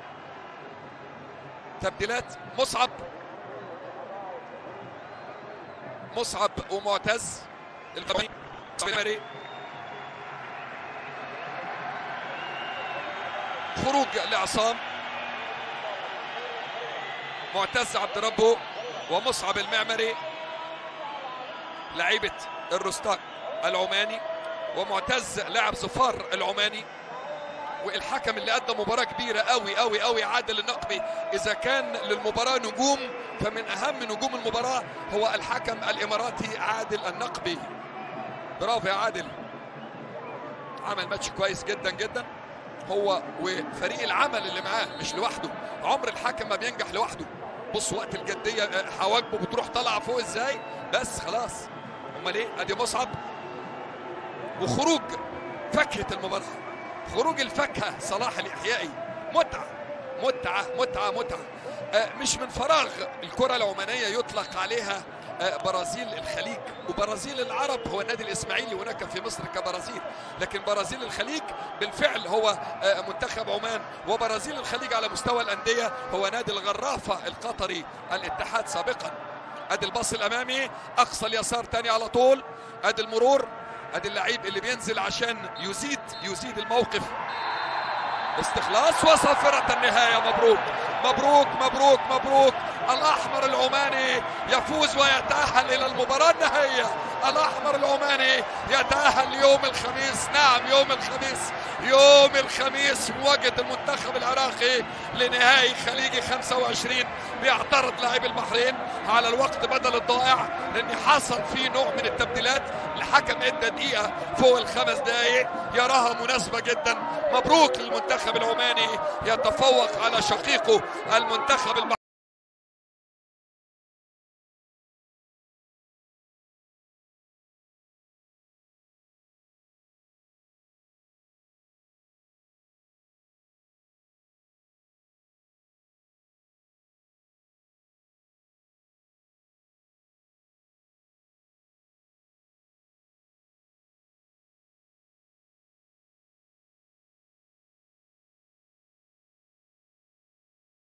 Speaker 1: تبديلات مصعب مصعب ومعتز الفريق خروج لعصام معتز عبد ربه ومصعب المعمري لعيبة الرستاق العماني ومعتز لاعب ظفار العماني والحكم اللي قدم مباراة كبيرة قوي قوي قوي عادل النقبي إذا كان للمباراة نجوم فمن أهم نجوم المباراة هو الحكم الإماراتي عادل النقبي برافو يا عادل عمل ماتش كويس جدا جدا هو وفريق العمل اللي معاه مش لوحده عمر الحكم ما بينجح لوحده بص وقت الجدية حواجبه بتروح طالعة فوق ازاي بس خلاص امال ايه ادي مصعب وخروج فاكهة المباراة خروج الفاكهة صلاح الإحيائي متعة متعة متعة متعة آه مش من فراغ الكرة العمانية يطلق عليها آه برازيل الخليج وبرازيل العرب هو النادي الإسماعيلي هناك في مصر كبرازيل لكن برازيل الخليج بالفعل هو آه منتخب عمان وبرازيل الخليج على مستوى الأندية هو نادي الغرافة القطري الاتحاد سابقا ادي الباص الامامي اقصى اليسار تاني على طول ادي المرور ادي اللعيب اللي بينزل عشان يزيد يزيد الموقف استخلاص وصافرة النهاية مبروك مبروك مبروك مبروك الأحمر العماني يفوز ويتأهل إلى المباراة النهائية الأحمر العماني يتأهل يوم الخميس نعم يوم الخميس يوم الخميس مواجهة المنتخب العراقي لنهائي خليجي 25 بيعترض لاعب البحرين على الوقت بدل الضائع لأن حصل فيه نوع من التبديلات الحكم ادى دقيقة فوق الخمس دقايق يراها مناسبة جدا مبروك للمنتخب العماني يتفوق على شقيقه المنتخب البحرين